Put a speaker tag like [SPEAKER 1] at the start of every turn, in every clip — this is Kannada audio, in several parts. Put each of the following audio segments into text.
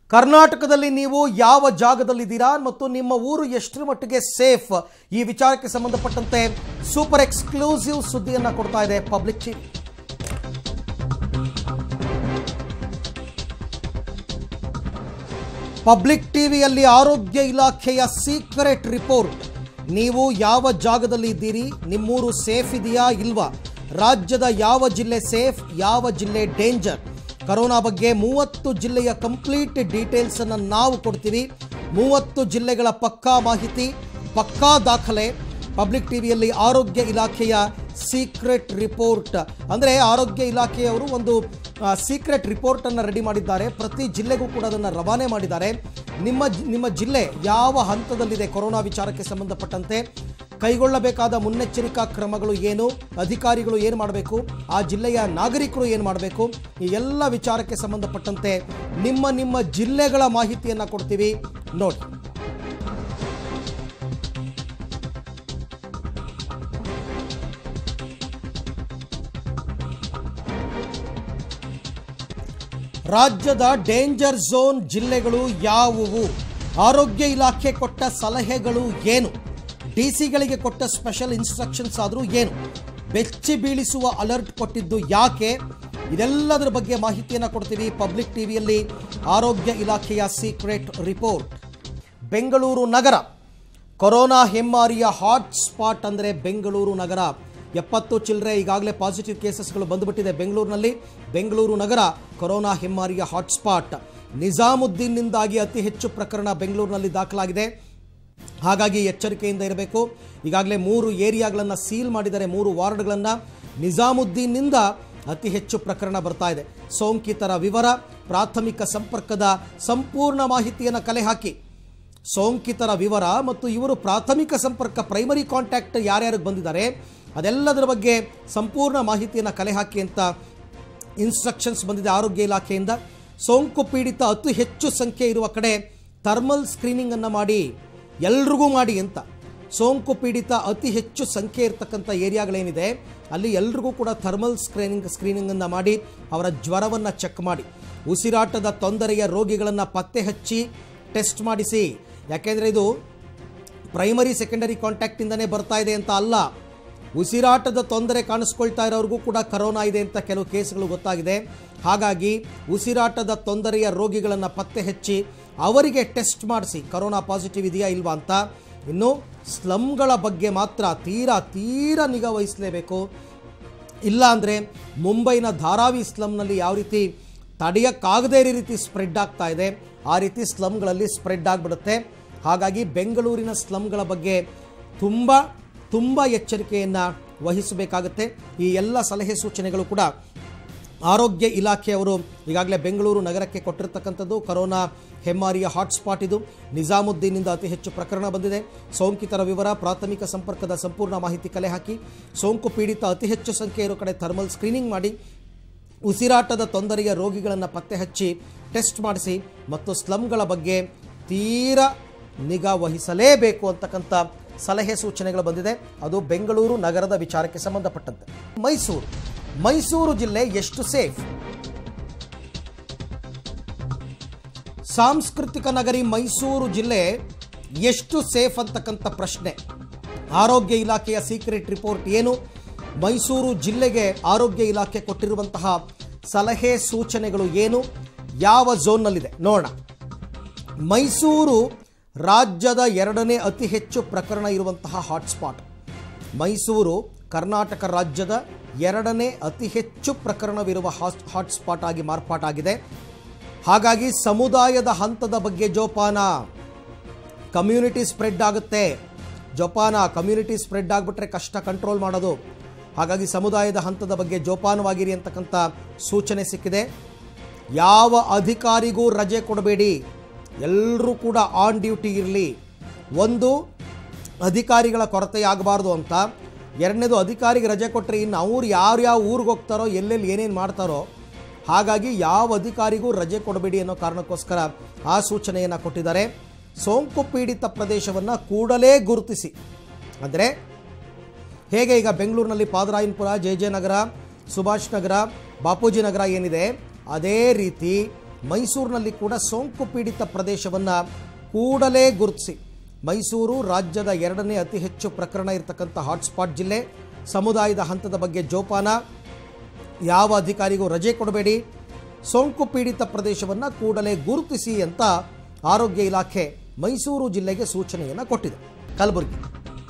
[SPEAKER 1] ಕರ್ನಾಟಕದಲ್ಲಿ ನೀವು ಯಾವ ಜಾಗದಲ್ಲಿದ್ದೀರಾ ಮತ್ತು ನಿಮ್ಮ ಊರು ಎಷ್ಟರ ಮಟ್ಟಿಗೆ ಸೇಫ್ ಈ ವಿಚಾರಕ್ಕೆ ಸಂಬಂಧಪಟ್ಟಂತೆ ಸೂಪರ್ ಎಕ್ಸ್ಕ್ಲೂಸಿವ್ ಸುದ್ದಿಯನ್ನ ಕೊಡ್ತಾ ಇದೆ ಪಬ್ಲಿಕ್ ಟಿವಿ ಪಬ್ಲಿಕ್ ಟಿವಿಯಲ್ಲಿ ಆರೋಗ್ಯ ಇಲಾಖೆಯ ಸೀಕ್ರೆಟ್ ರಿಪೋರ್ಟ್ ನೀವು ಯಾವ ಜಾಗದಲ್ಲಿ ಇದ್ದೀರಿ ನಿಮ್ಮೂರು ಸೇಫ್ ಇದೆಯಾ ಇಲ್ವಾ ರಾಜ್ಯದ ಯಾವ ಜಿಲ್ಲೆ ಸೇಫ್ ಯಾವ ಜಿಲ್ಲೆ ಡೇಂಜರ್ ಕರೋನಾ ಬಗ್ಗೆ ಮೂವತ್ತು ಜಿಲ್ಲೆಯ ಕಂಪ್ಲೀಟ್ ಡೀಟೇಲ್ಸ್ ಅನ್ನು ನಾವು ಕೊಡ್ತೀವಿ ಮೂವತ್ತು ಜಿಲ್ಲೆಗಳ ಪಕ್ಕಾ ಮಾಹಿತಿ ಪಕ್ಕಾ ದಾಖಲೆ ಪಬ್ಲಿಕ್ ಟಿವಿಯಲ್ಲಿ ಆರೋಗ್ಯ ಇಲಾಖೆಯ ಸೀಕ್ರೆಟ್ ರಿಪೋರ್ಟ್ ಅಂದರೆ ಆರೋಗ್ಯ ಇಲಾಖೆಯವರು ಒಂದು ಸೀಕ್ರೆಟ್ ರಿಪೋರ್ಟನ್ನು ರೆಡಿ ಮಾಡಿದ್ದಾರೆ ಪ್ರತಿ ಜಿಲ್ಲೆಗೂ ಕೂಡ ಅದನ್ನು ರವಾನೆ ಮಾಡಿದ್ದಾರೆ ನಿಮ್ಮ ಜಿ- ನಿಮ್ಮ ಜಿಲ್ಲೆ ಯಾವ ಹಂತದಲ್ಲಿದೆ ಕೊರೋನಾ ವಿಚಾರಕ್ಕೆ ಸಂಬಂಧಪಟ್ಟಂತೆ ಕೈಗೊಳ್ಳಬೇಕಾದ ಮುನ್ನೆಚ್ಚರಿಕಾ ಕ್ರಮಗಳು ಏನು ಅಧಿಕಾರಿಗಳು ಏನು ಮಾಡಬೇಕು ಆ ಜಿಲ್ಲೆಯ ನಾಗರಿಕರು ಏನು ಮಾಡಬೇಕು ಈ ಎಲ್ಲ ವಿಚಾರಕ್ಕೆ ಸಂಬಂಧಪಟ್ಟಂತೆ ನಿಮ್ಮ ನಿಮ್ಮ ಜಿಲ್ಲೆಗಳ ಮಾಹಿತಿಯನ್ನು ಕೊಡ್ತೀವಿ ನೋಡಿ ರಾಜ್ಯದ ಡೇಂಜರ್ ಝೋನ್ ಜಿಲ್ಲೆಗಳು ಯಾವುವು ಆರೋಗ್ಯ ಇಲಾಖೆ ಕೊಟ್ಟ ಸಲಹೆಗಳು ಏನು ಡಿಸಿಗಳಿಗೆ ಕೊಟ್ಟ ಸ್ಪೆಷಲ್ ಇನ್ಸ್ಟ್ರಕ್ಷನ್ಸ್ ಆದರೂ ಏನು ಬೆಚ್ಚಿ ಬೀಳಿಸುವ ಅಲರ್ಟ್ ಕೊಟ್ಟಿದ್ದು ಯಾಕೆ ಇದೆಲ್ಲದರ ಬಗ್ಗೆ ಮಾಹಿತಿಯನ್ನು ಕೊಡ್ತೀವಿ ಪಬ್ಲಿಕ್ ಟಿವಿಯಲ್ಲಿ ಆರೋಗ್ಯ ಇಲಾಖೆಯ ಸೀಕ್ರೆಟ್ ರಿಪೋರ್ಟ್ ಬೆಂಗಳೂರು ನಗರ ಕೊರೋನಾ ಹೆಮ್ಮಾರಿಯ ಹಾಟ್ ಸ್ಪಾಟ್ ಅಂದರೆ ಬೆಂಗಳೂರು ನಗರ ಎಪ್ಪತ್ತು ಚಿಲ್ಲರೆ ಈಗಾಗಲೇ ಪಾಸಿಟಿವ್ ಕೇಸಸ್ಗಳು ಬಂದುಬಿಟ್ಟಿದೆ ಬೆಂಗಳೂರಿನಲ್ಲಿ ಬೆಂಗಳೂರು ನಗರ ಕೊರೋನಾ ಹೆಮ್ಮಾರಿಯ ಹಾಟ್ಸ್ಪಾಟ್ ನಿಜಾಮುದ್ದೀನ್ನಿಂದಾಗಿ ಅತಿ ಹೆಚ್ಚು ಪ್ರಕರಣ ಬೆಂಗಳೂರಿನಲ್ಲಿ ದಾಖಲಾಗಿದೆ ಹಾಗಾಗಿ ಎಚ್ಚರಿಕೆಯಿಂದ ಇರಬೇಕು ಈಗಾಗಲೇ ಮೂರು ಏರಿಯಾಗಳನ್ನು ಸೀಲ್ ಮಾಡಿದ್ದಾರೆ ಮೂರು ವಾರ್ಡ್ಗಳನ್ನು ನಿಜಾಮುದ್ದೀನ್ನಿಂದ ಅತಿ ಹೆಚ್ಚು ಪ್ರಕರಣ ಬರ್ತಾ ಇದೆ ಸೋಂಕಿತರ ವಿವರ ಪ್ರಾಥಮಿಕ ಸಂಪರ್ಕದ ಸಂಪೂರ್ಣ ಮಾಹಿತಿಯನ್ನು ಕಲೆ ಹಾಕಿ ಸೋಂಕಿತರ ವಿವರ ಮತ್ತು ಇವರು ಪ್ರಾಥಮಿಕ ಸಂಪರ್ಕ ಪ್ರೈಮರಿ ಕಾಂಟ್ಯಾಕ್ಟ್ ಯಾರ್ಯಾರಿಗೆ ಬಂದಿದ್ದಾರೆ ಅದೆಲ್ಲದರ ಬಗ್ಗೆ ಸಂಪೂರ್ಣ ಮಾಹಿತಿಯನ್ನು ಕಲೆ ಹಾಕಿ ಅಂತ ಇನ್ಸ್ಟ್ರಕ್ಷನ್ಸ್ ಬಂದಿದೆ ಆರೋಗ್ಯ ಇಲಾಖೆಯಿಂದ ಸೋಂಕು ಪೀಡಿತ ಅತಿ ಹೆಚ್ಚು ಸಂಖ್ಯೆ ಇರುವ ಕಡೆ ಥರ್ಮಲ್ ಸ್ಕ್ರೀನಿಂಗನ್ನು ಮಾಡಿ ಎಲ್ರಿಗೂ ಮಾಡಿ ಅಂತ ಸೋಂಕು ಪೀಡಿತ ಅತಿ ಹೆಚ್ಚು ಸಂಖ್ಯೆ ಇರತಕ್ಕಂಥ ಏರಿಯಾಗಳೇನಿದೆ ಅಲ್ಲಿ ಎಲ್ರಿಗೂ ಕೂಡ ಥರ್ಮಲ್ ಸ್ಕ್ರೀನಿಂಗ್ ಸ್ಕ್ರೀನಿಂಗನ್ನು ಮಾಡಿ ಅವರ ಜ್ವರವನ್ನು ಚೆಕ್ ಮಾಡಿ ಉಸಿರಾಟದ ತೊಂದರೆಯ ರೋಗಿಗಳನ್ನು ಪತ್ತೆ ಹಚ್ಚಿ ಟೆಸ್ಟ್ ಮಾಡಿಸಿ ಯಾಕೆಂದರೆ ಇದು ಪ್ರೈಮರಿ ಸೆಕೆಂಡರಿ ಕಾಂಟ್ಯಾಕ್ಟಿಂದನೇ ಬರ್ತಾ ಇದೆ ಅಂತ ಅಲ್ಲ ಉಸಿರಾಟದ ತೊಂದರೆ ಕಾಣಿಸ್ಕೊಳ್ತಾ ಇರೋರಿಗೂ ಕೂಡ ಕರೋನಾ ಇದೆ ಅಂತ ಕೆಲವು ಕೇಸ್ಗಳು ಗೊತ್ತಾಗಿದೆ ಹಾಗಾಗಿ ಉಸಿರಾಟದ ತೊಂದರೆಯ ರೋಗಿಗಳನ್ನು ಪತ್ತೆ ಹಚ್ಚಿ ಅವರಿಗೆ ಟೆಸ್ಟ್ ಮಾಡಿಸಿ ಕರೋನಾ ಪಾಸಿಟಿವ್ ಇದೆಯಾ ಇಲ್ವಾ ಅಂತ ಇನ್ನು ಸ್ಲಮ್ಗಳ ಬಗ್ಗೆ ಮಾತ್ರ ತೀರಾ ತೀರಾ ನಿಗಾ ವಹಿಸಲೇಬೇಕು ಇಲ್ಲ ಅಂದರೆ ಮುಂಬೈನ ಧಾರಾವಿ ಸ್ಲಮ್ನಲ್ಲಿ ಯಾವ ರೀತಿ ತಡೆಯೋಕ್ಕಾಗದೇ ಇರೋ ರೀತಿ ಸ್ಪ್ರೆಡ್ ಆಗ್ತಾ ಇದೆ ಆ ರೀತಿ ಸ್ಲಮ್ಗಳಲ್ಲಿ ಸ್ಪ್ರೆಡ್ ಆಗಿಬಿಡುತ್ತೆ ಹಾಗಾಗಿ ಬೆಂಗಳೂರಿನ ಸ್ಲಮ್ಗಳ ಬಗ್ಗೆ ತುಂಬ ತುಂಬ ಎಚ್ಚರಿಕೆಯನ್ನು ವಹಿಸಬೇಕಾಗುತ್ತೆ ಈ ಎಲ್ಲ ಸಲಹೆ ಸೂಚನೆಗಳು ಕೂಡ ಆರೋಗ್ಯ ಇಲಾಖೆಯವರು ಈಗಾಗಲೇ ಬೆಂಗಳೂರು ನಗರಕ್ಕೆ ಕೊಟ್ಟಿರ್ತಕ್ಕಂಥದ್ದು ಕರೋನಾ ಹೆಮ್ಮಾರಿಯ ಹಾಟ್ಸ್ಪಾಟ್ ಇದು ನಿಜಾಮುದ್ದೀನಿಂದ ಅತಿ ಹೆಚ್ಚು ಪ್ರಕರಣ ಬಂದಿದೆ ಸೋಂಕಿತರ ವಿವರ ಪ್ರಾಥಮಿಕ ಸಂಪರ್ಕದ ಸಂಪೂರ್ಣ ಮಾಹಿತಿ ಕಲೆ ಹಾಕಿ ಸೋಂಕು ಪೀಡಿತ ಅತಿ ಹೆಚ್ಚು ಸಂಖ್ಯೆ ಇರೋ ಕಡೆ ಥರ್ಮಲ್ ಸ್ಕ್ರೀನಿಂಗ್ ಮಾಡಿ ಉಸಿರಾಟದ ತೊಂದರೆಯ ರೋಗಿಗಳನ್ನು ಪತ್ತೆ ಹಚ್ಚಿ ಟೆಸ್ಟ್ ಮಾಡಿಸಿ ಮತ್ತು ಸ್ಲಮ್ಗಳ ಬಗ್ಗೆ ತೀರಾ ನಿಗಾ ವಹಿಸಲೇಬೇಕು ಅಂತಕ್ಕಂಥ ಸಲಹೆ ಸೂಚನೆಗಳು ಬಂದಿದೆ ಅದು ಬೆಂಗಳೂರು ನಗರದ ವಿಚಾರಕ್ಕೆ ಸಂಬಂಧಪಟ್ಟಂತೆ ಮೈಸೂರು ಮೈಸೂರು ಜಿಲ್ಲೆ ಎಷ್ಟು ಸೇಫ್ ಸಾಂಸ್ಕೃತಿಕ ನಗರಿ ಮೈಸೂರು ಜಿಲ್ಲೆ ಎಷ್ಟು ಸೇಫ್ ಅಂತಕ್ಕಂಥ ಪ್ರಶ್ನೆ ಆರೋಗ್ಯ ಇಲಾಖೆಯ ಸೀಕ್ರೆಟ್ ರಿಪೋರ್ಟ್ ಏನು ಮೈಸೂರು ಜಿಲ್ಲೆಗೆ ಆರೋಗ್ಯ ಇಲಾಖೆ ಕೊಟ್ಟಿರುವಂತಹ ಸಲಹೆ ಸೂಚನೆಗಳು ಏನು ಯಾವ ಝೋನ್ನಲ್ಲಿದೆ ನೋಡೋಣ ಮೈಸೂರು ರಾಜ್ಯದ ಎರಡನೇ ಅತಿ ಹೆಚ್ಚು ಪ್ರಕರಣ ಇರುವಂತಹ ಹಾಟ್ಸ್ಪಾಟ್ ಮೈಸೂರು ಕರ್ನಾಟಕ ರಾಜ್ಯದ ಎರಡನೇ ಅತಿ ಹೆಚ್ಚು ಪ್ರಕರಣವಿರುವ ಹಾಟ್ ಹಾಟ್ಸ್ಪಾಟ್ ಆಗಿ ಮಾರ್ಪಾಟಾಗಿದೆ ಹಾಗಾಗಿ ಸಮುದಾಯದ ಹಂತದ ಬಗ್ಗೆ ಜೋಪಾನ ಕಮ್ಯುನಿಟಿ ಸ್ಪ್ರೆಡ್ ಆಗುತ್ತೆ ಜೋಪಾನ ಕಮ್ಯುನಿಟಿ ಸ್ಪ್ರೆಡ್ ಆಗಿಬಿಟ್ರೆ ಕಷ್ಟ ಕಂಟ್ರೋಲ್ ಮಾಡೋದು ಹಾಗಾಗಿ ಸಮುದಾಯದ ಹಂತದ ಬಗ್ಗೆ ಜೋಪಾನವಾಗಿರಿ ಅಂತಕ್ಕಂಥ ಸೂಚನೆ ಸಿಕ್ಕಿದೆ ಯಾವ ಅಧಿಕಾರಿಗೂ ರಜೆ ಕೊಡಬೇಡಿ ಎಲ್ಲರೂ ಕೂಡ ಆನ್ ಡ್ಯೂಟಿ ಇರಲಿ ಒಂದು ಅಧಿಕಾರಿಗಳ ಕೊರತೆ ಆಗಬಾರ್ದು ಅಂತ ಎರಡನೇದು ಅಧಿಕಾರಿಗೆ ರಜೆ ಕೊಟ್ಟರೆ ಇನ್ನು ಅವ್ರು ಯಾರ್ಯಾವ ಊರಿಗೆ ಹೋಗ್ತಾರೋ ಎಲ್ಲೆಲ್ಲಿ ಏನೇನು ಮಾಡ್ತಾರೋ ಹಾಗಾಗಿ ಯಾವ ಅಧಿಕಾರಿಗೂ ರಜೆ ಕೊಡಬೇಡಿ ಅನ್ನೋ ಕಾರಣಕ್ಕೋಸ್ಕರ ಆ ಸೂಚನೆಯನ್ನು ಕೊಟ್ಟಿದ್ದಾರೆ ಸೋಂಕು ಪೀಡಿತ ಪ್ರದೇಶವನ್ನು ಕೂಡಲೇ ಗುರುತಿಸಿ ಅಂದರೆ ಹೇಗೆ ಈಗ ಬೆಂಗಳೂರಿನಲ್ಲಿ ಪಾದರಾಯನಪುರ ಜೆ ಜೆ ನಗರ ಸುಭಾಷ್ ನಗರ ಬಾಪೂಜಿ ನಗರ ಏನಿದೆ ಅದೇ ರೀತಿ ಮೈಸೂರಿನಲ್ಲಿ ಕೂಡ ಸೋಂಕು ಪೀಡಿತ ಪ್ರದೇಶವನ್ನು ಕೂಡಲೇ ಗುರುತಿಸಿ ಮೈಸೂರು ರಾಜ್ಯದ ಎರಡನೇ ಅತಿ ಹೆಚ್ಚು ಪ್ರಕರಣ ಇರತಕ್ಕಂಥ ಹಾಟ್ಸ್ಪಾಟ್ ಜಿಲ್ಲೆ ಸಮುದಾಯದ ಹಂತದ ಬಗ್ಗೆ ಜೋಪಾನ ಯಾವ ಅಧಿಕಾರಿಗೂ ರಜೆ ಕೊಡಬೇಡಿ ಸೋಂಕು ಪೀಡಿತ ಪ್ರದೇಶವನ್ನು ಕೂಡಲೇ ಗುರುತಿಸಿ ಅಂತ ಆರೋಗ್ಯ ಇಲಾಖೆ ಮೈಸೂರು ಜಿಲ್ಲೆಗೆ ಸೂಚನೆಯನ್ನು ಕೊಟ್ಟಿದೆ ಕಲಬುರಗಿ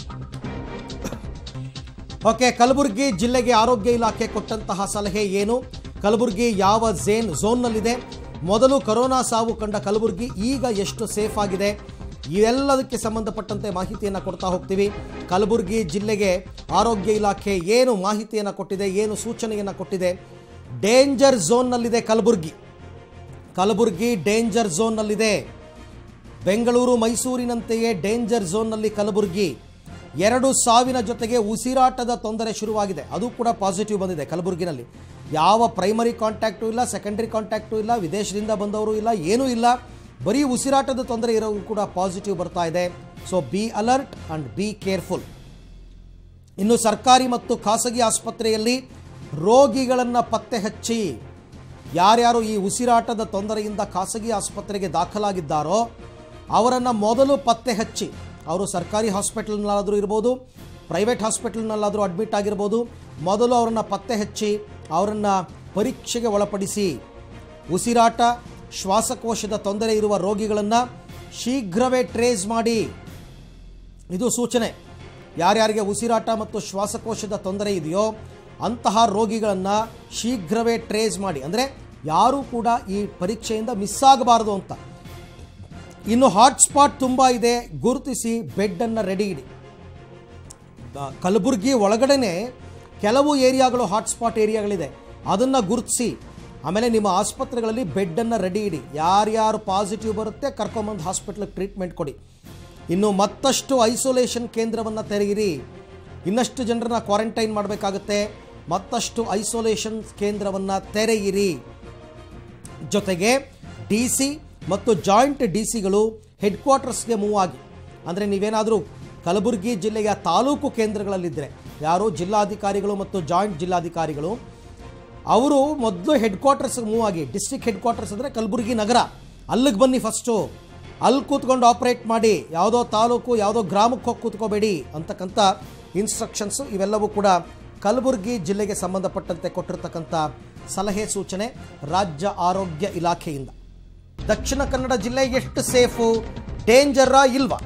[SPEAKER 1] ಓಕೆ ಕಲಬುರಗಿ ಜಿಲ್ಲೆಗೆ ಆರೋಗ್ಯ ಇಲಾಖೆ ಕೊಟ್ಟಂತಹ ಸಲಹೆ ಏನು ಕಲಬುರಗಿ ಯಾವ ಝೇನ್ ಝೋನ್ನಲ್ಲಿದೆ ಮೊದಲು ಕೊರೋನಾ ಸಾವು ಕಂಡ ಕಲಬುರಗಿ ಈಗ ಎಷ್ಟು ಸೇಫ್ ಆಗಿದೆ ಇವೆಲ್ಲದಕ್ಕೆ ಸಂಬಂಧಪಟ್ಟಂತೆ ಮಾಹಿತಿಯನ್ನು ಕೊಡ್ತಾ ಹೋಗ್ತೀವಿ ಕಲಬುರಗಿ ಜಿಲ್ಲೆಗೆ ಆರೋಗ್ಯ ಇಲಾಖೆ ಏನು ಮಾಹಿತಿಯನ್ನು ಕೊಟ್ಟಿದೆ ಏನು ಸೂಚನೆಯನ್ನು ಕೊಟ್ಟಿದೆ ಡೇಂಜರ್ ಝೋನ್ನಲ್ಲಿದೆ ಕಲಬುರಗಿ ಕಲಬುರಗಿ ಡೇಂಜರ್ ಝೋನ್ನಲ್ಲಿದೆ ಬೆಂಗಳೂರು ಮೈಸೂರಿನಂತೆಯೇ ಡೇಂಜರ್ ಝೋನ್ನಲ್ಲಿ ಕಲಬುರಗಿ ಎರಡು ಸಾವಿನ ಜೊತೆಗೆ ಉಸಿರಾಟದ ತೊಂದರೆ ಶುರುವಾಗಿದೆ ಅದು ಕೂಡ ಪಾಸಿಟಿವ್ ಬಂದಿದೆ ಕಲಬುರಗಿನಲ್ಲಿ ಯಾವ ಪ್ರೈಮರಿ ಕಾಂಟ್ಯಾಕ್ಟು ಇಲ್ಲ ಸೆಕೆಂಡರಿ ಕಾಂಟ್ಯಾಕ್ಟು ಇಲ್ಲ ವಿದೇಶದಿಂದ ಬಂದವರು ಇಲ್ಲ ಏನೂ ಇಲ್ಲ ಬರೀ ಉಸಿರಾಟದ ತೊಂದರೆ ಇರೋರು ಕೂಡ ಪಾಸಿಟಿವ್ ಬರ್ತಾ ಇದೆ so be alert and be careful ಇನ್ನು ಸರ್ಕಾರಿ ಮತ್ತು ಖಾಸಗಿ ಆಸ್ಪತ್ರೆಯಲ್ಲಿ ರೋಗಿಗಳನ್ನು ಪತ್ತೆ ಹಚ್ಚಿ ಯಾರ್ಯಾರು ಈ ಉಸಿರಾಟದ ತೊಂದರೆಯಿಂದ ಖಾಸಗಿ ಆಸ್ಪತ್ರೆಗೆ ದಾಖಲಾಗಿದ್ದಾರೋ ಅವರನ್ನು ಮೊದಲು ಪತ್ತೆ ಹಚ್ಚಿ ಅವರು ಸರ್ಕಾರಿ ಹಾಸ್ಪಿಟಲ್ನಲ್ಲಾದರೂ ಇರ್ಬೋದು ಪ್ರೈವೇಟ್ ಹಾಸ್ಪಿಟಲ್ನಲ್ಲಾದರೂ ಅಡ್ಮಿಟ್ ಆಗಿರ್ಬೋದು ಮೊದಲು ಅವರನ್ನು ಪತ್ತೆ ಹಚ್ಚಿ ಅವರನ್ನು ಪರೀಕ್ಷೆಗೆ ಒಳಪಡಿಸಿ ಉಸಿರಾಟ ಶ್ವಾಸಕೋಶದ ತೊಂದರೆ ಇರುವ ರೋಗಿಗಳನ್ನು ಶೀಘ್ರವೇ ಟ್ರೇಸ್ ಮಾಡಿ ಇದು ಸೂಚನೆ ಯಾರ್ಯಾರಿಗೆ ಉಸಿರಾಟ ಮತ್ತು ಶ್ವಾಸಕೋಶದ ತೊಂದರೆ ಇದೆಯೋ ಅಂತಹ ರೋಗಿಗಳನ್ನು ಶೀಘ್ರವೇ ಟ್ರೇಸ್ ಮಾಡಿ ಅಂದರೆ ಯಾರೂ ಕೂಡ ಈ ಪರೀಕ್ಷೆಯಿಂದ ಮಿಸ್ ಆಗಬಾರ್ದು ಅಂತ ಇನ್ನು ಹಾಟ್ಸ್ಪಾಟ್ ತುಂಬ ಇದೆ ಗುರುತಿಸಿ ಬೆಡ್ಡನ್ನು ರೆಡಿ ಇಡಿ ಬ- ಕಲಬುರಗಿ ಒಳಗಡೆನೆ ಕೆಲವು ಏರಿಯಾಗಳು ಹಾಟ್ಸ್ಪಾಟ್ ಏರಿಯಾಗಳಿದೆ ಅದನ್ನು ಗುರುತಿಸಿ ಆಮೇಲೆ ನಿಮ್ಮ ಆಸ್ಪತ್ರೆಗಳಲ್ಲಿ ಬೆಡ್ಡನ್ನು ರೆಡಿ ಇಡಿ ಯಾರ್ಯಾರು ಪಾಸಿಟಿವ್ ಬರುತ್ತೆ ಕರ್ಕೊಂಬಂದು ಹಾಸ್ಪಿಟ್ಲಿಗೆ ಟ್ರೀಟ್ಮೆಂಟ್ ಕೊಡಿ ಇನ್ನು ಮತ್ತಷ್ಟು ಐಸೋಲೇಷನ್ ಕೇಂದ್ರವನ್ನು ತೆರೆಯಿರಿ ಇನ್ನಷ್ಟು ಜನರನ್ನ ಕ್ವಾರಂಟೈನ್ ಮಾಡಬೇಕಾಗುತ್ತೆ ಮತ್ತಷ್ಟು ಐಸೋಲೇಷನ್ ಕೇಂದ್ರವನ್ನು ತೆರೆಯಿರಿ ಜೊತೆಗೆ ಡಿ ಸಿ ಮತ್ತು ಜಾಯಿಂಟ್ ಡಿ ಸಿಗಳು ಹೆಡ್ ಕ್ವಾರ್ಟರ್ಸ್ಗೆ ಮೂವ್ ಆಗಿ ಅಂದರೆ ನೀವೇನಾದರೂ ಕಲಬುರಗಿ ಜಿಲ್ಲೆಯ ತಾಲೂಕು ಕೇಂದ್ರಗಳಲ್ಲಿದ್ದರೆ ಯಾರು ಜಿಲ್ಲಾಧಿಕಾರಿಗಳು ಮತ್ತು ಜಾಯಿಂಟ್ ಜಿಲ್ಲಾಧಿಕಾರಿಗಳು ಅವರು ಮೊದಲು ಹೆಡ್ ಕ್ವಾರ್ಟರ್ಸ್ಗೆ ಮೂವ್ ಆಗಿ ಡಿಸ್ಟ್ರಿಕ್ಟ್ ಹೆಡ್ ಕ್ವಾರ್ಟರ್ಸ್ ಅಂದರೆ ಕಲಬುರಗಿ ನಗರ ಅಲ್ಲಿಗೆ ಬನ್ನಿ ಫಸ್ಟು ಅಲ್ಲಿ ಕೂತ್ಕೊಂಡು ಆಪ್ರೇಟ್ ಮಾಡಿ ಯಾವುದೋ ತಾಲೂಕು ಯಾವುದೋ ಗ್ರಾಮಕ್ಕೆ ಹೋಗಿ ಕೂತ್ಕೋಬೇಡಿ ಅಂತಕ್ಕಂಥ ಇನ್ಸ್ಟ್ರಕ್ಷನ್ಸು ಇವೆಲ್ಲವೂ ಕೂಡ ಕಲಬುರಗಿ ಜಿಲ್ಲೆಗೆ ಸಂಬಂಧಪಟ್ಟಂತೆ ಕೊಟ್ಟಿರ್ತಕ್ಕಂಥ ಸಲಹೆ ಸೂಚನೆ ರಾಜ್ಯ ಆರೋಗ್ಯ ಇಲಾಖೆಯಿಂದ ದಕ್ಷಿಣ ಕನ್ನಡ ಜಿಲ್ಲೆ ಎಷ್ಟು ಸೇಫು ಡೇಂಜರಾ ಇಲ್ವಾ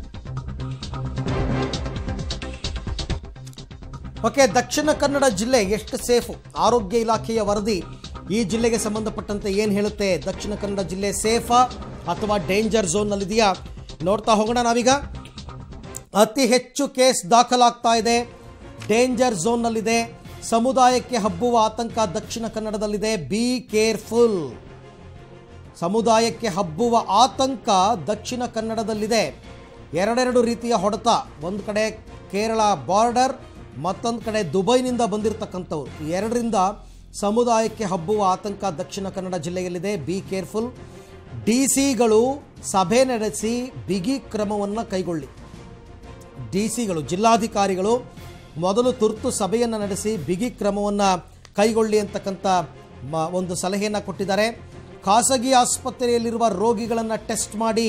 [SPEAKER 1] ಓಕೆ ದಕ್ಷಿಣ ಕನ್ನಡ ಜಿಲ್ಲೆ ಎಷ್ಟು ಸೇಫು ಆರೋಗ್ಯ ಇಲಾಖೆಯ ವರದಿ ಈ ಜಿಲ್ಲೆಗೆ ಸಂಬಂಧಪಟ್ಟಂತೆ ಏನು ಹೇಳುತ್ತೆ ದಕ್ಷಿಣ ಕನ್ನಡ ಜಿಲ್ಲೆ ಸೇಫಾ ಅಥವಾ ಡೇಂಜರ್ ಝೋನ್ನಲ್ಲಿದೆಯಾ ನೋಡ್ತಾ ಹೋಗೋಣ ನಾವೀಗ ಅತಿ ಹೆಚ್ಚು ಕೇಸ್ ದಾಖಲಾಗ್ತಾ ಇದೆ ಡೇಂಜರ್ ಝೋನ್ನಲ್ಲಿದೆ ಸಮುದಾಯಕ್ಕೆ ಹಬ್ಬುವ ಆತಂಕ ದಕ್ಷಿಣ ಕನ್ನಡದಲ್ಲಿದೆ ಬಿ ಕೇರ್ಫುಲ್ ಸಮುದಾಯಕ್ಕೆ ಹಬ್ಬುವ ಆತಂಕ ದಕ್ಷಿಣ ಕನ್ನಡದಲ್ಲಿದೆ ಎರಡೆರಡು ರೀತಿಯ ಹೊಡೆತ ಒಂದು ಕಡೆ ಕೇರಳ ಬಾರ್ಡರ್ ಮತ್ತೊಂದು ಕಡೆ ದುಬೈನಿಂದ ಬಂದಿರತಕ್ಕಂಥವ್ರು ಈ ಎರಡರಿಂದ ಸಮುದಾಯಕ್ಕೆ ಹಬ್ಬುವ ಆತಂಕ ದಕ್ಷಿಣ ಕನ್ನಡ ಜಿಲ್ಲೆಯಲ್ಲಿದೆ ಬಿ ಕೇರ್ಫುಲ್ ಡಿ ಸಿಗಳು ಸಭೆ ನಡೆಸಿ ಬಿಗಿ ಕ್ರಮವನ್ನು ಕೈಗೊಳ್ಳಿ ಡಿ ಸಿಗಳು ಜಿಲ್ಲಾಧಿಕಾರಿಗಳು ಮೊದಲು ತುರ್ತು ಸಭೆಯನ್ನು ನಡೆಸಿ ಬಿಗಿ ಕ್ರಮವನ್ನು ಕೈಗೊಳ್ಳಿ ಅಂತಕ್ಕಂಥ ಮ- ಒಂದು ಸಲಹೆಯನ್ನು ಕೊಟ್ಟಿದ್ದಾರೆ ಖಾಸಗಿ ಆಸ್ಪತ್ರೆಯಲ್ಲಿರುವ ರೋಗಿಗಳನ್ನು ಟೆಸ್ಟ್ ಮಾಡಿ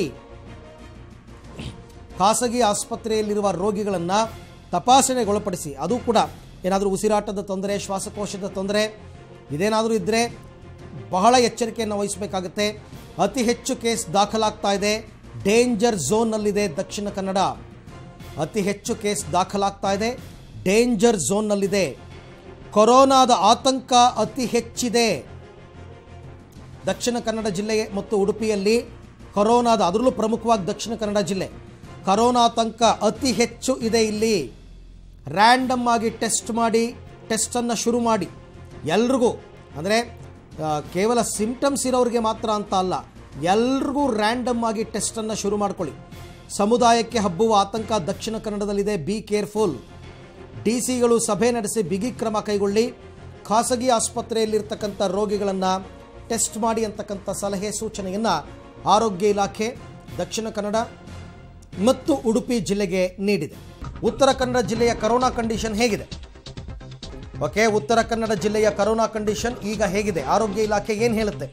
[SPEAKER 1] ಖಾಸಗಿ ಆಸ್ಪತ್ರೆಯಲ್ಲಿರುವ ರೋಗಿಗಳನ್ನು ತಪಾಸಣೆಗೊಳಪಡಿಸಿ ಅದು ಕೂಡ ಏನಾದರೂ ಉಸಿರಾಟದ ತೊಂದರೆ ಶ್ವಾಸಕೋಶದ ತೊಂದರೆ ಇದೇನಾದರೂ ಇದ್ದರೆ ಬಹಳ ಎಚ್ಚರಿಕೆಯನ್ನು ವಹಿಸಬೇಕಾಗುತ್ತೆ ಅತಿ ಹೆಚ್ಚು ಕೇಸ್ ದಾಖಲಾಗ್ತಾ ಇದೆ ಡೇಂಜರ್ ಝೋನ್ನಲ್ಲಿದೆ ದಕ್ಷಿಣ ಕನ್ನಡ ಅತಿ ಹೆಚ್ಚು ಕೇಸ್ ದಾಖಲಾಗ್ತಾ ಇದೆ ಡೇಂಜರ್ ಝೋನ್ನಲ್ಲಿದೆ ಕೊರೋನಾದ ಆತಂಕ ಅತಿ ಹೆಚ್ಚಿದೆ ದಕ್ಷಿಣ ಕನ್ನಡ ಜಿಲ್ಲೆ ಮತ್ತು ಉಡುಪಿಯಲ್ಲಿ ಕೊರೋನಾದ ಅದರಲ್ಲೂ ಪ್ರಮುಖವಾಗಿ ದಕ್ಷಿಣ ಕನ್ನಡ ಜಿಲ್ಲೆ ಕರೋನಾ ಆತಂಕ ಅತಿ ಹೆಚ್ಚು ಇದೆ ಇಲ್ಲಿ ರ್ಯಾಂಡಮ್ ಆಗಿ ಟೆಸ್ಟ್ ಮಾಡಿ ಟೆಸ್ಟನ್ನು ಶುರು ಮಾಡಿ ಎಲ್ರಿಗೂ ಅಂದರೆ ಆ, ಕೇವಲ ಸಿಂಪ್ಟಮ್ಸ್ ಇರೋರಿಗೆ ಮಾತ್ರ ಅಂತ ಅಲ್ಲ ಎಲ್ರಿಗೂ ರ್ಯಾಂಡಮ್ ಆಗಿ ಟೆಸ್ಟನ್ನು ಶುರು ಮಾಡ್ಕೊಳ್ಳಿ ಸಮುದಾಯಕ್ಕೆ ಹಬ್ಬುವ ಆತಂಕ ದಕ್ಷಿಣ ಕನ್ನಡದಲ್ಲಿದೆ ಬಿ ಕೇರ್ಫುಲ್ ಡಿ ಸಿಗಳು ಸಭೆ ನಡೆಸಿ ಬಿಗಿ ಕ್ರಮ ಕೈಗೊಳ್ಳಿ ಖಾಸಗಿ ಆಸ್ಪತ್ರೆಯಲ್ಲಿರ್ತಕ್ಕಂಥ ರೋಗಿಗಳನ್ನು ಟೆಸ್ಟ್ ಮಾಡಿ ಅಂತಕ್ಕಂಥ ಸಲಹೆ ಸೂಚನೆಯನ್ನು ಆರೋಗ್ಯ ಇಲಾಖೆ ದಕ್ಷಿಣ ಕನ್ನಡ ಮತ್ತು ಉಡುಪಿ ಜಿಲ್ಲೆಗೆ ನೀಡಿದೆ ಉತ್ತರ ಕನ್ನಡ ಜಿಲ್ಲೆಯ ಕರೋನಾ ಕಂಡೀಷನ್ ಹೇಗಿದೆ ಓಕೆ ಉತ್ತರ ಕನ್ನಡ ಜಿಲ್ಲೆಯ ಕರೋನಾ ಕಂಡೀಷನ್ ಈಗ ಹೇಗಿದೆ ಆರೋಗ್ಯ ಇಲಾಖೆ ಏನು ಹೇಳುತ್ತೆ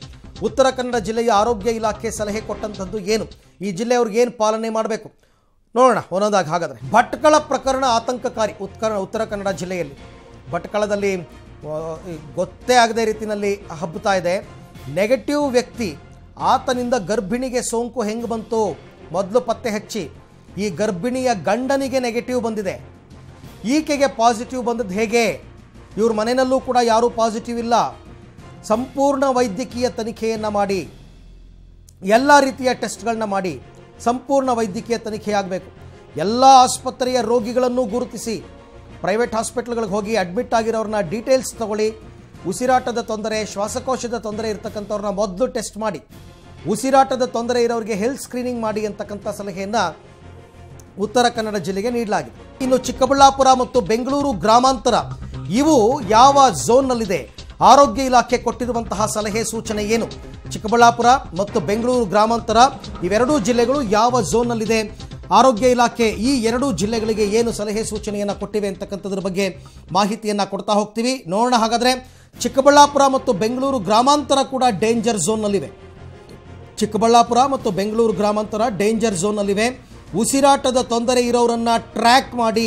[SPEAKER 1] ಉತ್ತರ ಕನ್ನಡ ಜಿಲ್ಲೆಯ ಆರೋಗ್ಯ ಇಲಾಖೆ ಸಲಹೆ ಕೊಟ್ಟಂಥದ್ದು ಏನು ಈ ಜಿಲ್ಲೆಯವ್ರಿಗೆ ಏನು ಪಾಲನೆ ಮಾಡಬೇಕು ನೋಡೋಣ ಒಂದೊಂದಾಗಿ ಹಾಗಾದರೆ ಭಟ್ಕಳ ಪ್ರಕರಣ ಆತಂಕಕಾರಿ ಉತ್ಕರ ಉತ್ತರ ಕನ್ನಡ ಜಿಲ್ಲೆಯಲ್ಲಿ ಭಟ್ಕಳದಲ್ಲಿ ಆ, ಈ ಗೊತ್ತೇ ಆಗದೆ ರೀತಿಯಲ್ಲಿ ಹಬ್ಬುತ್ತಾ ಇದೆ ನೆಗೆಟಿವ್ ವ್ಯಕ್ತಿ ಆತನಿಂದ ಗರ್ಭಿಣಿಗೆ ಸೋಂಕು ಹೆಂಗೆ ಬಂತು ಮೊದಲು ಪತ್ತೆ ಹಚ್ಚಿ ಈ ಗರ್ಭಿಣಿಯ ಗಂಡನಿಗೆ ನೆಗೆಟಿವ್ ಬಂದಿದೆ ಈಕೆಗೆ ಪಾಸಿಟಿವ್ ಬಂದದ್ದು ಹೇಗೆ ಇವ್ರ ಮನೆಯಲ್ಲೂ ಕೂಡ ಯಾರೂ ಪಾಸಿಟಿವ್ ಇಲ್ಲ ಸಂಪೂರ್ಣ ವೈದ್ಯಕೀಯ ತನಿಖೆಯನ್ನು ಮಾಡಿ ಎಲ್ಲ ರೀತಿಯ ಟೆಸ್ಟ್ಗಳನ್ನ ಮಾಡಿ ಸಂಪೂರ್ಣ ವೈದ್ಯಕೀಯ ತನಿಖೆ ಆಗಬೇಕು ಎಲ್ಲ ಆಸ್ಪತ್ರೆಯ ರೋಗಿಗಳನ್ನು ಗುರುತಿಸಿ ಪ್ರೈವೇಟ್ ಹಾಸ್ಪಿಟ್ಲ್ಗಳಿಗೆ ಹೋಗಿ ಅಡ್ಮಿಟ್ ಆಗಿರೋರನ್ನ ಡೀಟೇಲ್ಸ್ ತಗೊಳ್ಳಿ ಉಸಿರಾಟದ ತೊಂದರೆ ಶ್ವಾಸಕೋಶದ ತೊಂದರೆ ಇರ್ತಕ್ಕಂಥವ್ರನ್ನ ಮೊದಲು ಟೆಸ್ಟ್ ಮಾಡಿ ಉಸಿರಾಟದ ತೊಂದರೆ ಇರೋರಿಗೆ ಹೆಲ್ತ್ ಸ್ಕ್ರೀನಿಂಗ್ ಮಾಡಿ ಅಂತಕ್ಕಂಥ ಸಲಹೆಯನ್ನು ಉತ್ತರ ಕನ್ನಡ ಜಿಲ್ಲೆಗೆ ನೀಡಲಾಗಿದೆ ಇನ್ನು ಚಿಕ್ಕಬಳ್ಳಾಪುರ ಮತ್ತು ಬೆಂಗಳೂರು ಗ್ರಾಮಾಂತರ ಇವು ಯಾವ ಝೋನ್ನಲ್ಲಿದೆ ಆರೋಗ್ಯ ಇಲಾಖೆ ಕೊಟ್ಟಿರುವಂತಹ ಸಲಹೆ ಸೂಚನೆ ಏನು ಚಿಕ್ಕಬಳ್ಳಾಪುರ ಮತ್ತು ಬೆಂಗಳೂರು ಗ್ರಾಮಾಂತರ ಇವೆರಡೂ ಜಿಲ್ಲೆಗಳು ಯಾವ ಝೋನ್ನಲ್ಲಿದೆ ಆರೋಗ್ಯ ಇಲಾಖೆ ಈ ಎರಡೂ ಜಿಲ್ಲೆಗಳಿಗೆ ಏನು ಸಲಹೆ ಸೂಚನೆಯನ್ನು ಕೊಟ್ಟಿವೆ ಅಂತಕ್ಕಂಥದ್ರ ಬಗ್ಗೆ ಮಾಹಿತಿಯನ್ನು ಕೊಡ್ತಾ ಹೋಗ್ತೀವಿ ನೋಡೋಣ ಹಾಗಾದರೆ ಚಿಕ್ಕಬಳ್ಳಾಪುರ ಮತ್ತು ಬೆಂಗಳೂರು ಗ್ರಾಮಾಂತರ ಕೂಡ ಡೇಂಜರ್ ಝೋನ್ನಲ್ಲಿವೆ ಚಿಕ್ಕಬಳ್ಳಾಪುರ ಮತ್ತು ಬೆಂಗಳೂರು ಗ್ರಾಮಾಂತರ ಡೇಂಜರ್ ಝೋನ್ನಲ್ಲಿವೆ ಉಸಿರಾಟದ ತೊಂದರೆ ಇರೋರನ್ನ ಟ್ರ್ಯಾಕ್ ಮಾಡಿ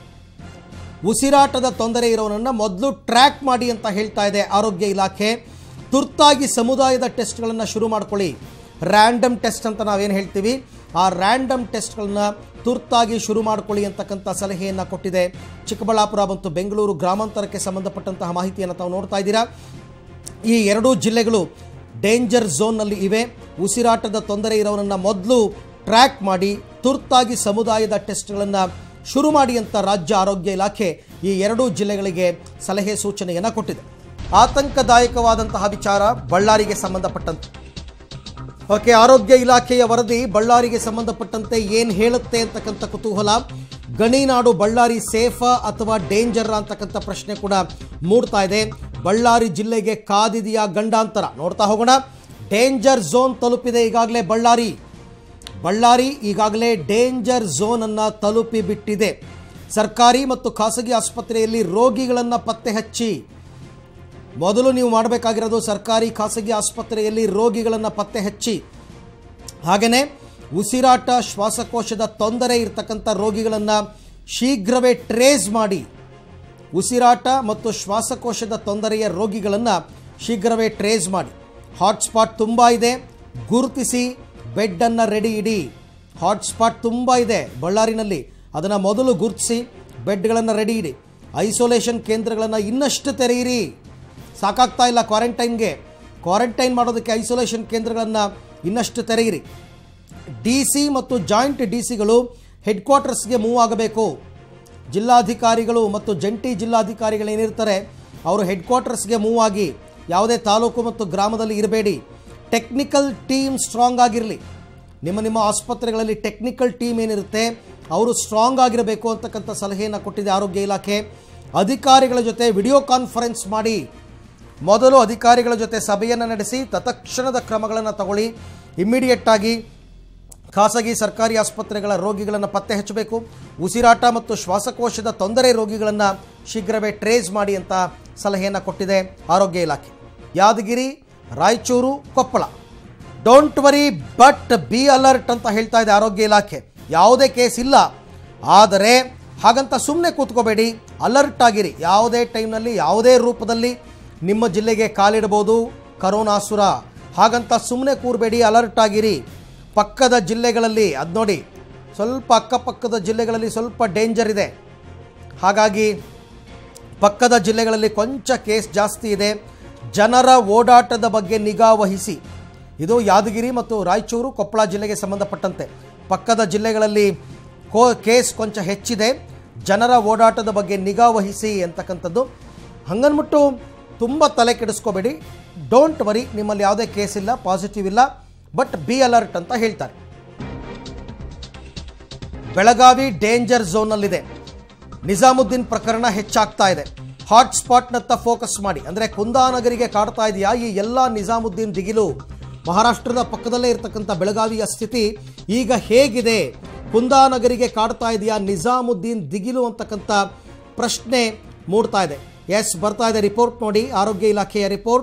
[SPEAKER 1] ಉಸಿರಾಟದ ತೊಂದರೆ ಇರೋರನ್ನ ಮೊದಲು ಟ್ರ್ಯಾಕ್ ಮಾಡಿ ಅಂತ ಹೇಳ್ತಾ ಇದೆ ಆರೋಗ್ಯ ಇಲಾಖೆ ತುರ್ತಾಗಿ ಸಮುದಾಯದ ಟೆಸ್ಟ್ಗಳನ್ನು ಶುರು ಮಾಡ್ಕೊಳ್ಳಿ ರ್ಯಾಂಡಮ್ ಟೆಸ್ಟ್ ಅಂತ ನಾವೇನು ಹೇಳ್ತೀವಿ ಆ ರ್ಯಾಂಡಮ್ ಟೆಸ್ಟ್ಗಳನ್ನ ತುರ್ತಾಗಿ ಶುರು ಮಾಡ್ಕೊಳ್ಳಿ ಅಂತಕ್ಕಂಥ ಸಲಹೆಯನ್ನು ಕೊಟ್ಟಿದೆ ಚಿಕ್ಕಬಳ್ಳಾಪುರ ಮತ್ತು ಬೆಂಗಳೂರು ಗ್ರಾಮಾಂತರಕ್ಕೆ ಸಂಬಂಧಪಟ್ಟಂತಹ ಮಾಹಿತಿಯನ್ನು ತಾವು ನೋಡ್ತಾ ಇದ್ದೀರಾ ಈ ಎರಡೂ ಜಿಲ್ಲೆಗಳು ಡೇಂಜರ್ ಝೋನ್ನಲ್ಲಿ ಇವೆ ಉಸಿರಾಟದ ತೊಂದರೆ ಇರೋರನ್ನ ಮೊದಲು ಟ್ರ್ಯಾಕ್ ಮಾಡಿ ತುರ್ತಾಗಿ ಸಮುದಾಯದ ಟೆಸ್ಟ್ಗಳನ್ನು ಶುರು ಮಾಡಿ ಅಂತ ರಾಜ್ಯ ಆರೋಗ್ಯ ಇಲಾಖೆ ಈ ಎರಡೂ ಜಿಲ್ಲೆಗಳಿಗೆ ಸಲಹೆ ಸೂಚನೆಯನ್ನು ಕೊಟ್ಟಿದೆ ಆತಂಕದಾಯಕವಾದಂತಹ ವಿಚಾರ ಬಳ್ಳಾರಿಗೆ ಸಂಬಂಧಪಟ್ಟಂತೆ ಓಕೆ ಆರೋಗ್ಯ ಇಲಾಖೆಯ ವರದಿ ಬಳ್ಳಾರಿಗೆ ಸಂಬಂಧಪಟ್ಟಂತೆ ಏನು ಹೇಳುತ್ತೆ ಅಂತಕ್ಕಂಥ ಕುತೂಹಲ ಗಣಿನಾಡು ಬಳ್ಳಾರಿ ಸೇಫಾ ಅಥವಾ ಡೇಂಜರ್ ಅಂತಕ್ಕಂಥ ಪ್ರಶ್ನೆ ಕೂಡ ಮೂಡ್ತಾ ಇದೆ ಬಳ್ಳಾರಿ ಜಿಲ್ಲೆಗೆ ಕಾದಿದೆಯಾ ಗಂಡಾಂತರ ನೋಡ್ತಾ ಹೋಗೋಣ ಡೇಂಜರ್ ಝೋನ್ ತಲುಪಿದೆ ಈಗಾಗಲೇ ಬಳ್ಳಾರಿ ಬಳ್ಳಾರಿ ಈಗಾಗಲೇ ಡೇಂಜರ್ ಝೋನ್ ಅನ್ನ ತಲುಪಿ ಬಿಟ್ಟಿದೆ ಸರ್ಕಾರಿ ಮತ್ತು ಖಾಸಗಿ ಆಸ್ಪತ್ರೆಯಲ್ಲಿ ರೋಗಿಗಳನ್ನು ಪತ್ತೆ ಹಚ್ಚಿ ಮೊದಲು ನೀವು ಮಾಡಬೇಕಾಗಿರೋದು ಸರ್ಕಾರಿ ಖಾಸಗಿ ಆಸ್ಪತ್ರೆಯಲ್ಲಿ ರೋಗಿಗಳನ್ನು ಪತ್ತೆ ಹಚ್ಚಿ ಹಾಗೆಯೇ ಉಸಿರಾಟ ಶ್ವಾಸಕೋಶದ ತೊಂದರೆ ಇರತಕ್ಕಂಥ ರೋಗಿಗಳನ್ನು ಶೀಘ್ರವೇ ಟ್ರೇಸ್ ಮಾಡಿ ಉಸಿರಾಟ ಮತ್ತು ಶ್ವಾಸಕೋಶದ ತೊಂದರೆಯ ರೋಗಿಗಳನ್ನು ಶೀಘ್ರವೇ ಟ್ರೇಸ್ ಮಾಡಿ ಹಾಟ್ಸ್ಪಾಟ್ ತುಂಬ ಇದೆ ಗುರುತಿಸಿ ಬೆಡ್ಡನ್ನು ರೆಡಿ ಇಡಿ ಹಾಟ್ಸ್ಪಾಟ್ ತುಂಬ ಇದೆ ಬಳ್ಳಾರಿನಲ್ಲಿ ಅದನ್ನು ಮೊದಲು ಗುರುತಿಸಿ ಬೆಡ್ಗಳನ್ನು ರೆಡಿ ಇಡಿ ಐಸೋಲೇಷನ್ ಕೇಂದ್ರಗಳನ್ನು ಇನ್ನಷ್ಟು ತೆರೆಯಿರಿ ಸಾಕಾಗ್ತಾ ಇಲ್ಲ ಕ್ವಾರಂಟೈನ್ಗೆ ಕ್ವಾರಂಟೈನ್ ಮಾಡೋದಕ್ಕೆ ಐಸೋಲೇಷನ್ ಕೇಂದ್ರಗಳನ್ನು ಇನ್ನಷ್ಟು ತೆರೆಯಿರಿ ಡಿ ಸಿ ಮತ್ತು ಜಾಯಿಂಟ್ ಡಿ ಸಿಗಳು ಹೆಡ್ ಕ್ವಾರ್ಟರ್ಸ್ಗೆ ಮೂವ್ ಆಗಬೇಕು ಜಿಲ್ಲಾಧಿಕಾರಿಗಳು ಮತ್ತು ಜಂಟಿ ಜಿಲ್ಲಾಧಿಕಾರಿಗಳೇನಿರ್ತಾರೆ ಅವರು ಹೆಡ್ ಕ್ವಾರ್ಟರ್ಸ್ಗೆ ಮೂವ್ ಆಗಿ ಯಾವುದೇ ತಾಲೂಕು ಮತ್ತು ಗ್ರಾಮದಲ್ಲಿ ಇರಬೇಡಿ ಟೆಕ್ನಿಕಲ್ ಟೀಮ್ ಸ್ಟ್ರಾಂಗ್ ಆಗಿರಲಿ ನಿಮ್ಮ ನಿಮ್ಮ ಆಸ್ಪತ್ರೆಗಳಲ್ಲಿ ಟೆಕ್ನಿಕಲ್ ಟೀಮ್ ಏನಿರುತ್ತೆ ಅವರು ಸ್ಟ್ರಾಂಗ್ ಆಗಿರಬೇಕು ಅಂತಕ್ಕಂಥ ಸಲಹೆಯನ್ನು ಕೊಟ್ಟಿದೆ ಆರೋಗ್ಯ ಇಲಾಖೆ ಅಧಿಕಾರಿಗಳ ಜೊತೆ ವಿಡಿಯೋ ಕಾನ್ಫರೆನ್ಸ್ ಮಾಡಿ ಮೊದಲು ಅಧಿಕಾರಿಗಳ ಜೊತೆ ಸಭೆಯನ್ನು ನಡೆಸಿ ತತ್ಕ್ಷಣದ ಕ್ರಮಗಳನ್ನು ತಗೊಳ್ಳಿ ಇಮ್ಮಿಡಿಯೇಟ್ ಆಗಿ ಖಾಸಗಿ ಸರ್ಕಾರಿ ಆಸ್ಪತ್ರೆಗಳ ರೋಗಿಗಳನ್ನು ಪತ್ತೆ ಹಚ್ಚಬೇಕು ಉಸಿರಾಟ ಮತ್ತು ಶ್ವಾಸಕೋಶದ ತೊಂದರೆ ರೋಗಿಗಳನ್ನು ಶೀಘ್ರವೇ ಟ್ರೇಸ್ ಮಾಡಿ ಅಂತ ಸಲಹೆಯನ್ನು ಕೊಟ್ಟಿದೆ ಆರೋಗ್ಯ ಇಲಾಖೆ Yadgir Raichur Koppal don't worry but be alert ಅಂತ ಹೇಳ್ತಾ ಇದೆ ಆರೋಗ್ಯ ಇಲಾಖೆ ಯಾವುದೇ ಕೇಸ್ ಇಲ್ಲ ಆದರೆ ಹಾಗಂತ ಸುಮ್ಮನೆ ಕೂತ್ಕೋಬೇಡಿ ಅಲರ್ಟ್ ಆಗಿರಿ ಯಾವುದೇ ಟೈಮ್ನಲ್ಲಿ ಯಾವುದೇ ರೂಪದಲ್ಲಿ ನಿಮ್ಮ ಜಿಲ್ಲೆಗೆ ಕಾಲಿಡ್ಬೋದು ಕರೋನಾಸುರ ಹಾಗಂತ ಸುಮ್ಮನೆ ಕೂರಬೇಡಿ ಅಲರ್ಟ್ ಆಗಿರಿ ಪಕ್ಕದ ಜಿಲ್ಲೆಗಳಲ್ಲಿ ಅದು ನೋಡಿ ಸ್ವಲ್ಪ ಅಕ್ಕಪಕ್ಕದ ಜಿಲ್ಲೆಗಳಲ್ಲಿ ಸ್ವಲ್ಪ ಡೇಂಜರ್ ಇದೆ ಹಾಗಾಗಿ ಪಕ್ಕದ ಜಿಲ್ಲೆಗಳಲ್ಲಿ ಕೊಂಚ ಕೇಸ್ ಜಾಸ್ತಿ ಇದೆ ಜನರ ಓಡಾಟದ ಬಗ್ಗೆ ನಿಗಾ ವಹಿಸಿ ಇದು ಯಾದಗಿರಿ ಮತ್ತು ರಾಯಚೂರು ಕೊಪ್ಪಳ ಜಿಲ್ಲೆಗೆ ಸಂಬಂಧಪಟ್ಟಂತೆ ಪಕ್ಕದ ಜಿಲ್ಲೆಗಳಲ್ಲಿ ಕೋ ಕೇಸ್ ಕೊಂಚ ಹೆಚ್ಚಿದೆ ಜನರ ಓಡಾಟದ ಬಗ್ಗೆ ನಿಗಾ ವಹಿಸಿ ಅಂತಕ್ಕಂಥದ್ದು ಹಂಗನ್ಬಿಟ್ಟು ತುಂಬ ತಲೆ ಕೆಡಿಸ್ಕೋಬೇಡಿ ಡೋಂಟ್ ವರಿ ನಿಮ್ಮಲ್ಲಿ ಯಾವುದೇ ಕೇಸ್ ಇಲ್ಲ ಪಾಸಿಟಿವ್ ಇಲ್ಲ ಬಟ್ ಬಿ ಅಲರ್ಟ್ ಅಂತ ಹೇಳ್ತಾರೆ ಬೆಳಗಾವಿ ಡೇಂಜರ್ ಝೋನ್ನಲ್ಲಿದೆ ನಿಜಾಮುದ್ದೀನ್ ಪ್ರಕರಣ ಹೆಚ್ಚಾಗ್ತಾ ಇದೆ ಹಾಟ್ಸ್ಪಾಟ್ನತ್ತ ಫೋಕಸ್ ಮಾಡಿ ಅಂದರೆ ಕುಂದಾನಗರಿಗೆ ಕಾಡ್ತಾ ಇದೆಯಾ ಈ ಎಲ್ಲ ನಿಜಾಮುದ್ದೀನ್ ದಿಗಿಲು ಮಹಾರಾಷ್ಟ್ರದ ಪಕ್ಕದಲ್ಲೇ ಇರತಕ್ಕಂಥ ಬೆಳಗಾವಿಯ ಸ್ಥಿತಿ ಈಗ ಹೇಗಿದೆ ಕುಂದಾನಗರಿಗೆ ಕಾಡ್ತಾ ಇದೆಯಾ ನಿಜಾಮುದ್ದೀನ್ ದಿಗಿಲು ಅಂತಕ್ಕಂಥ ಪ್ರಶ್ನೆ ಮೂಡ್ತಾ ಇದೆ ಎಸ್ ಬರ್ತಾ ಇದೆ ರಿಪೋರ್ಟ್ ನೋಡಿ ಆರೋಗ್ಯ ಇಲಾಖೆಯ ರಿಪೋರ್ಟ್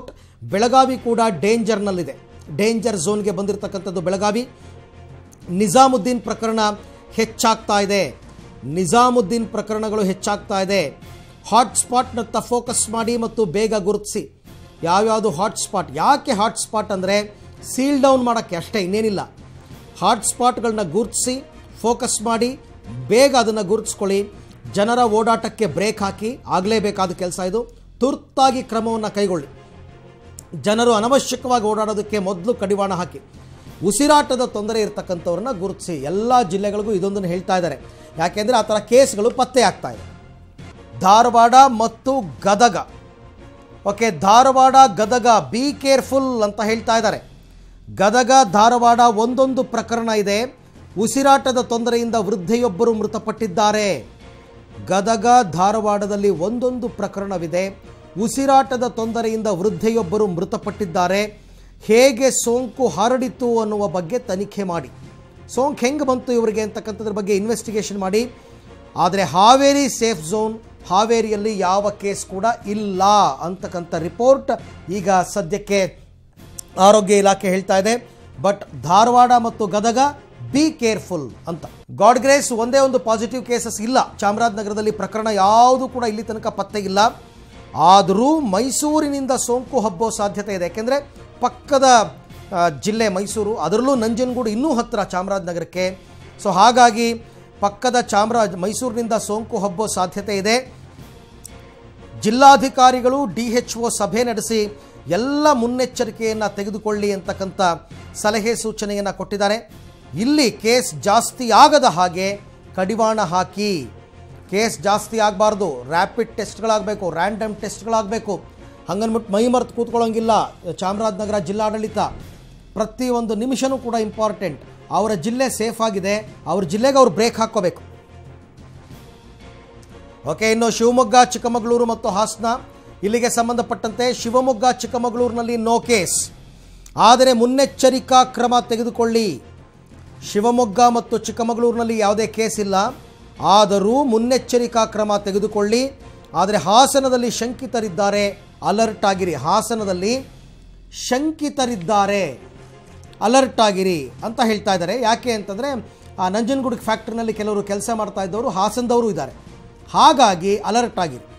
[SPEAKER 1] ಬೆಳಗಾವಿ ಕೂಡ ಡೇಂಜರ್ನಲ್ಲಿದೆ ಡೇಂಜರ್ ಝೋನ್ಗೆ ಬಂದಿರತಕ್ಕಂಥದ್ದು ಬೆಳಗಾವಿ ನಿಜಾಮುದ್ದೀನ್ ಪ್ರಕರಣ ಹೆಚ್ಚಾಗ್ತಾ ಇದೆ ನಿಜಾಮುದ್ದೀನ್ ಪ್ರಕರಣಗಳು ಹೆಚ್ಚಾಗ್ತಾ ಇದೆ ಹಾಟ್ಸ್ಪಾಟ್ನತ್ತ ಫೋಕಸ್ ಮಾಡಿ ಮತ್ತು ಬೇಗ ಗುರುತಿಸಿ ಯಾವ್ಯಾವುದು ಹಾಟ್ಸ್ಪಾಟ್ ಯಾಕೆ ಹಾಟ್ಸ್ಪಾಟ್ ಅಂದರೆ ಸೀಲ್ ಡೌನ್ ಮಾಡೋಕ್ಕೆ ಅಷ್ಟೇ ಇನ್ನೇನಿಲ್ಲ ಹಾಟ್ಸ್ಪಾಟ್ಗಳನ್ನ ಗುರುತಿಸಿ ಫೋಕಸ್ ಮಾಡಿ ಬೇಗ ಅದನ್ನು ಗುರುತಿಸ್ಕೊಳ್ಳಿ ಜನರ ಓಡಾಟಕ್ಕೆ ಬ್ರೇಕ್ ಹಾಕಿ ಆಗಲೇಬೇಕಾದ ಕೆಲಸ ಇದು ತುರ್ತಾಗಿ ಕ್ರಮವನ್ನು ಕೈಗೊಳ್ಳಿ ಜನರು ಅನವಶ್ಯಕವಾಗಿ ಓಡಾಡೋದಕ್ಕೆ ಮೊದಲು ಕಡಿವಾಣ ಹಾಕಿ ಉಸಿರಾಟದ ತೊಂದರೆ ಇರತಕ್ಕಂಥವ್ರನ್ನ ಗುರುತಿಸಿ ಎಲ್ಲ ಜಿಲ್ಲೆಗಳಿಗೂ ಇದೊಂದನ್ನು ಹೇಳ್ತಾ ಇದ್ದಾರೆ ಯಾಕೆಂದರೆ ಆ ಥರ ಕೇಸ್ಗಳು ಪತ್ತೆ ಆಗ್ತಾ ಇದೆ ಧಾರವಾಡ ಮತ್ತು Gadag okay Dharwad Gadag be careful ಅಂತ ಹೇಳ್ತಾ ಇದ್ದಾರೆ ಗದಗ ಧಾರವಾಡ ಒಂದೊಂದು ಪ್ರಕರಣ ಇದೆ ಉಸಿರಾಟದ ತೊಂದರೆಯಿಂದ ವೃದ್ಧೆಯೊಬ್ಬರು ಮೃತಪಟ್ಟಿದ್ದಾರೆ ಗದಗ ಧಾರವಾಡದಲ್ಲಿ ಒಂದೊಂದು ಪ್ರಕರಣವಿದೆ ಉಸಿರಾಟದ ತೊಂದರೆಯಿಂದ ವೃದ್ಧೆಯೊಬ್ಬರು ಮೃತಪಟ್ಟಿದ್ದಾರೆ ಹೇಗೆ ಸೋಂಕು ಹರಡಿತು ಅನ್ನುವ ಬಗ್ಗೆ ತನಿಖೆ ಮಾಡಿ ಸೋಂಕು ಹೆಂಗೆ ಬಂತು ಇವರಿಗೆ ಅಂತಕ್ಕಂಥದ್ರ ಬಗ್ಗೆ ಇನ್ವೆಸ್ಟಿಗೇಷನ್ ಮಾಡಿ ಆದರೆ ಹಾವೇರಿ ಸೇಫ್ ಝೋನ್ ಹಾವೇರಿಯಲ್ಲಿ ಯಾವ ಕೇಸ್ ಕೂಡ ಇಲ್ಲ ಅಂತಕ್ಕಂಥ ರಿಪೋರ್ಟ್ ಈಗ ಸದ್ಯಕ್ಕೆ ಆರೋಗ್ಯ ಇಲಾಖೆ ಹೇಳ್ತಾ ಇದೆ ಬಟ್ ಧಾರವಾಡ ಮತ್ತು ಗದಗ ಬಿ ಕೇರ್ಫುಲ್ ಅಂತ ಗಾಡ್ ಗ್ರೇಸ್ ಒಂದೇ ಒಂದು ಪಾಸಿಟಿವ್ ಕೇಸಸ್ ಇಲ್ಲ ಚಾಮರಾಜನಗರದಲ್ಲಿ ಪ್ರಕರಣ ಯಾವುದು ಕೂಡ ಇಲ್ಲಿ ತನಕ ಪತ್ತೆಗಿಲ್ಲ ಆದರೂ ಮೈಸೂರಿನಿಂದ ಸೋಂಕು ಹಬ್ಬೋ ಸಾಧ್ಯತೆ ಇದೆ ಯಾಕೆಂದರೆ ಪಕ್ಕದ ಆ, ಜಿಲ್ಲೆ ಮೈಸೂರು ಅದರಲ್ಲೂ ನಂಜನಗೂಡು ಇನ್ನೂ ಹತ್ತಿರ ಚಾಮರಾಜನಗರಕ್ಕೆ ಸೊ ಹಾಗಾಗಿ ಪಕ್ಕದ ಚಾಮರಾಜ ಮೈಸೂರಿನಿಂದ ಸೋಂಕು ಹಬ್ಬೋ ಸಾಧ್ಯತೆ ಇದೆ ಜಿಲ್ಲಾಧಿಕಾರಿಗಳು ಡಿ ಎಚ್ ಒ ಸಭೆ ನಡೆಸಿ ಎಲ್ಲ ಮುನ್ನೆಚ್ಚರಿಕೆಯನ್ನು ತೆಗೆದುಕೊಳ್ಳಿ ಅಂತಕ್ಕಂಥ ಸಲಹೆ ಸೂಚನೆಯನ್ನು ಕೊಟ್ಟಿದ್ದಾರೆ ಇಲ್ಲಿ ಕೇಸ್ ಜಾಸ್ತಿ ಆಗದ ಹಾಗೆ ಕಡಿವಾಣ ಹಾಕಿ ಕೇಸ್ ಜಾಸ್ತಿ ಆಗಬಾರ್ದು ರ್ಯಾಪಿಡ್ ಟೆಸ್ಟ್ಗಳಾಗಬೇಕು ರ್ಯಾಂಡಮ್ ಟೆಸ್ಟ್ಗಳಾಗಬೇಕು ಹಂಗನ್ಬಿಟ್ಟು ಮೈ ಮರೆತು ಕೂತ್ಕೊಳ್ಳೋಂಗಿಲ್ಲ ಚಾಮರಾಜನಗರ ಜಿಲ್ಲಾಡಳಿತ ಪ್ರತಿಯೊಂದು ನಿಮಿಷನೂ ಕೂಡ ಇಂಪಾರ್ಟೆಂಟ್ ಅವರ ಜಿಲ್ಲೆ ಸೇಫ್ ಆಗಿದೆ ಅವ್ರ ಜಿಲ್ಲೆಗೆ ಅವ್ರು ಬ್ರೇಕ್ ಹಾಕ್ಕೋಬೇಕು ಓಕೆ ಇನ್ನು ಶಿವಮೊಗ್ಗ ಚಿಕ್ಕಮಗಳೂರು ಮತ್ತು ಹಾಸನ ಇಲ್ಲಿಗೆ ಸಂಬಂಧಪಟ್ಟಂತೆ ಶಿವಮೊಗ್ಗ ಚಿಕ್ಕಮಗಳೂರಿನಲ್ಲಿ ನೋ ಕೇಸ್ ಆದರೆ ಮುನ್ನೆಚ್ಚರಿಕಾ ಕ್ರಮ ತೆಗೆದುಕೊಳ್ಳಿ ಶಿವಮೊಗ್ಗ ಮತ್ತು ಚಿಕ್ಕಮಗಳೂರಿನಲ್ಲಿ ಯಾವುದೇ ಕೇಸ್ ಇಲ್ಲ ಆದರೂ ಮುನ್ನೆಚ್ಚರಿಕಾ ಕ್ರಮ ತೆಗೆದುಕೊಳ್ಳಿ ಆದರೆ ಹಾಸನದಲ್ಲಿ ಶಂಕಿತರಿದ್ದಾರೆ ಅಲರ್ಟ್ ಆಗಿರಿ ಹಾಸನದಲ್ಲಿ ಶಂಕಿತರಿದ್ದಾರೆ ಅಲರ್ಟ್ ಆಗಿರಿ ಅಂತ ಹೇಳ್ತಾ ಇದ್ದಾರೆ ಯಾಕೆ ಅಂತಂದರೆ ಆ ನಂಜನಗೂಡು ಫ್ಯಾಕ್ಟ್ರಿನಲ್ಲಿ ಕೆಲವರು ಕೆಲಸ ಮಾಡ್ತಾ ಇದ್ದವರು ಹಾಸನದವರು ಇದ್ದಾರೆ ಹಾಗಾಗಿ ಅಲರ್ಟ್ ಆಗಿರಿ